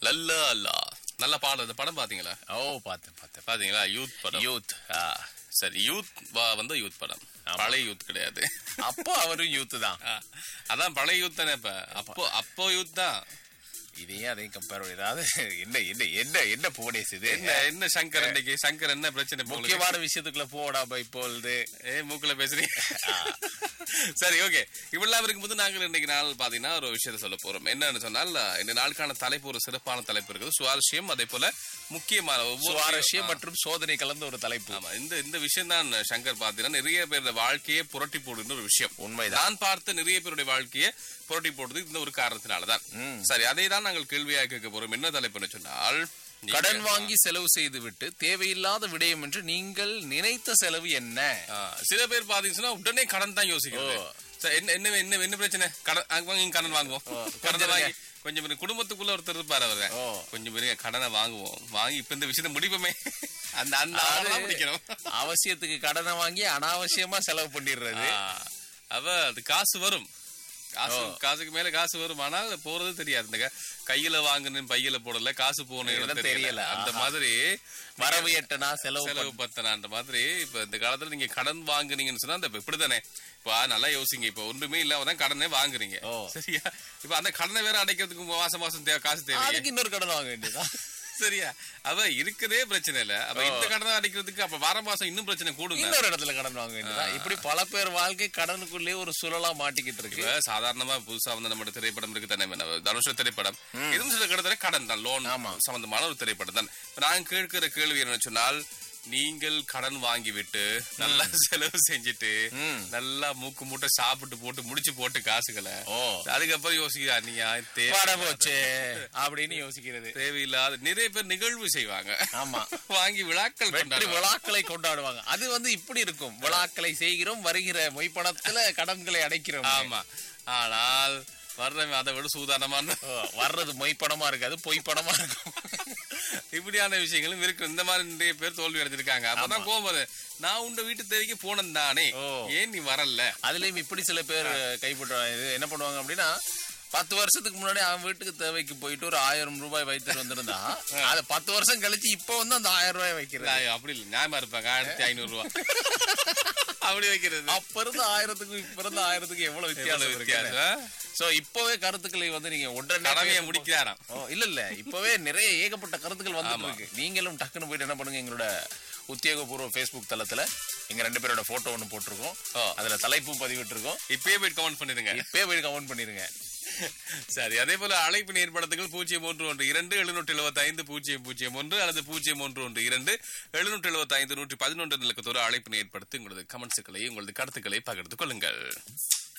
லல்லா அல்லா நல்ல பாடம் இந்த படம் பாத்தீங்களா ஓ பார்த்தேன் பார்த்தேன் பாத்தீங்களா யூத் படம் யூத் சரி யூத் வந்து யூத் படம் பழைய யூத் கிடையாது அப்போ அவரும் யூத் தான் ஆ, அதான் பழைய யூத் தானே இப்ப அப்போ அப்போ யூத் தான் இதையும் அதையும் கம்பேர் ஏதாவது என்ன என்ன என்ன என்ன போனேஸ் இது என்ன என்ன சங்கர் இன்னைக்கு சங்கர் என்ன பிரச்சனை இப்ப உங்களுக்கு? முக்கியமான விஷயத்துக்குள்ள போடாம இப்பொழுது ஏ மூக்குல பேசுறீங்க சரி ஓகே இவ்வளவு இருக்கும்போது நாங்கள் இன்னைக்கு நாள் பாத்தீங்கன்னா ஒரு விஷயத்தை சொல்ல போறோம் என்னன்னு சொன்னால் இந்த நாளுக்கான தலைப்பு ஒரு சிறப்பான தலைப்பு இருக்குது சுவாரஸ்யம் அதே போல முக்கியமான ஒவ்வொரு சுவாரஸ்யம் மற்றும் சோதனை கலந்த ஒரு தலைப்பு ஆமா இந்த இந்த விஷயம் தான் சங்கர் பாத்தீங்கன்னா நிறைய பேரோட வாழ்க்கையை புரட்டி போடுகின்ற ஒரு விஷயம் உண்மைதான் நான் பார்த்த நிறைய பேருடைய வாழ்க்கையை புரட்டி போடுறது இந்த ஒரு காரணத்தினாலதான் சரி அதை தான் நாங்கள் கேள்வியாக கேட்க போறோம் என்ன தலைப்புன்னு சொன்னால் நீங்க- கடன் வாங்கி செலவு செய்து விட்டு தேவையில்லாத விடயம் என்று நீங்கள் நினைத்த செலவு என்ன ஆ, சில பேர் பாத்தீங்கன்னா உடனே கடன் தான் யோசிக்கிறது ஓ. சரி, என்ன என்ன என்ன என்ன பிரச்சனை கடன் அங்க வாங்கி இங்க கடன் வாங்குவோம் கடன் கொஞ்சம் வாங்கி கொஞ்சம் பேர் குடும்பத்துக்குள்ள ஒருத்தர் இருப்பாரு அவரு ஓ. கொஞ்சம் பேர் கடனை வாங்குவோம் வாங்கி இப்ப இந்த விஷயத்தை முடிப்போமே அந்த அந்த ஆளை தான் பிடிக்கணும் அவசியத்துக்கு கடனை வாங்கி அனாவசியமா செலவு பண்ணிடுறது ஆ, அவ அது காசு வரும் காசு காசுக்கு மேல காசு வரும் ஆனால் போறது தெரியாது இந்த க- கையில வாங்குனேன் பையில போடல காசு போன இடம் இடம் தெரியல தெரியல. அந்த ஆஹா. மாதிரி வரவு எட்டனா செலவு செலவு பத்தனான்ற மாதிரி இப்ப இந்த காலத்துல நீங்க கடன் வாங்குனீங்கன்னு சொன்னா அந்த இப்ப இப்படித்தானே இப்ப நல்லா யோசிங்க இப்ப ஒன்றுமே இல்லாம தான் கடனே வாங்குறீங்க ஓ. சரியா இப்ப அந்த கடனை வேற அடைக்கிறதுக்கு மாசம் மாசம் தேவை காசு தேவை அதுக்கு இன்னொரு கடன் வாங்க வேண்டியதா சரியா அவ இருக்கதே பிரச்சனை இல்ல அப்ப இந்த கடனை அடைக்கிறதுக்கு அப்ப வார மாசம் இன்னும் பிரச்சனை கூடுங்க இன்னொரு இடத்துல கடன் வாங்க வேண்டியதா இப்படி பல பேர் வாழ்க்கை கடனுக்குள்ளே ஒரு சுழலா மாட்டிக்கிட்டு இருக்கு இப்ப சாதாரணமா புதுசா வந்து நம்ம திரைப்படம் இருக்கு தானே நம்ம தனுஷ திரைப்படம் இதுவும் சில கடத்துல கடன் தான் லோன் ஆமா. சம்பந்தமான ஒரு திரைப்படம் தான் இப்ப நான் கேட்கிற கேள்வி என்னன்னு சொன்னால் நீங்கள் கடன் வாங்கிவிட்டு நல்லா செலவு செஞ்சுட்டு நல்லா மூக்கு மூட்டை சாப்பிட்டு போட்டு முடிச்சு போட்டு காசுகளை ஓ அதுக்கப்புறம் யோசிக்கிறா நீ தேவை வாட போச்சே அப்படின்னு யோசிக்கிறது தேவையில்லாத நிறைய பேர் நிகழ்வு செய்வாங்க ஆமா வாங்கி விழாக்கள் வெற்றி கொண்டாடுவாங்க. விழாக்களை கொண்டாடுவாங்க அது வந்து இப்படி இருக்கும் விழாக்களை செய்கிறோம் வருகிற மொய்ப்பணத்துல கடன்களை அடைக்கிறோம் ஆமா ஆனால் வர்றவன் அதை விட சூதானமான ஓ, வர்றது மொய்ப்பணமா இருக்காது பொய் பணமா இருக்கும் இப்படியான விஷயங்களும் இருக்கு இந்த மாதிரி நிறைய பேர் தோல்வி அடைஞ்சிருக்காங்க அப்பதான் கோபம் வருது. நான் உண்ட வீட்டு தேவைக்கு போனேன் தானே ஓ. ஏன் நீ வரல அதுலயும் இப்படி சில பேர் கைப்பற்ற இது என்ன பண்ணுவாங்க அப்படின்னா பத்து வருஷத்துக்கு முன்னாடி அவன் வீட்டுக்கு தேவைக்கு போயிட்டு ஒரு ஆயிரம் ரூபாய் வைத்துட்டு வந்திருந்தா அது பத்து வருஷம் கழிச்சு இப்ப வந்து அந்த ஆயிரம் ரூபாய் வைக்கிறது நான் அப்படி இல்லை நியாயமா இருப்பாங்க ஆயிரத்தி ஐநூறு ரூபா அப்படி வைக்கிறது அப்ப இருந்த ஆயிரத்துக்கும் இப்ப இருந்த ஆயிரத்துக்கும் எவ்வளவு வித்தியாசம் எவ்வளவு இருக்கு வித்தியாசம் சோ இப்பவே கருத்துக்களை வந்து நீங்க உடனே கடமையை பேச போ- முடிக்கிறாராம் ஓ, இல்ல இல்ல இப்பவே நிறைய ஏகப்பட்ட கருத்துக்கள் வந்துட்டு இருக்கு நீங்களும் டக்குன்னு போயிட்டு என்ன பண்ணுங்க எங்களோட உத்தியோகபூர்வ Facebook தளத்துல எங்க ரெண்டு பேரோட போட்டோ ஒண்ணு போட்டிருக்கோம் அதுல தலைப்பும் பதிவிட்டிருக்கோம் இப்பயே போய் கமெண்ட் பண்ணிருங்க இப்பவே போய் கமெண்ட் பண்ணிருங்க சரி அதே போல அழைப்பு ஏற்படுத்துங்கள் பூஜ்ஜியம் ஒன்று ஒன்று இரண்டு எழுநூற்றி எழுபத்தி ஐந்து பூஜ்ஜியம் பூஜ்ஜியம் ஒன்று அல்லது பூஜ்ஜியம் ஒன்று ஒன்று இரண்டு எழுநூற்றி எழுபத்தி ஐந்து நூற்றி பதினொன்று இலக்கத்தோடு அழைப்பு ஏற்படுத்தி உங்களது கமெண்ட்ஸுகளை உங்களது கருத்துக்களை பகிர்ந்து கொள்ளுங்கள்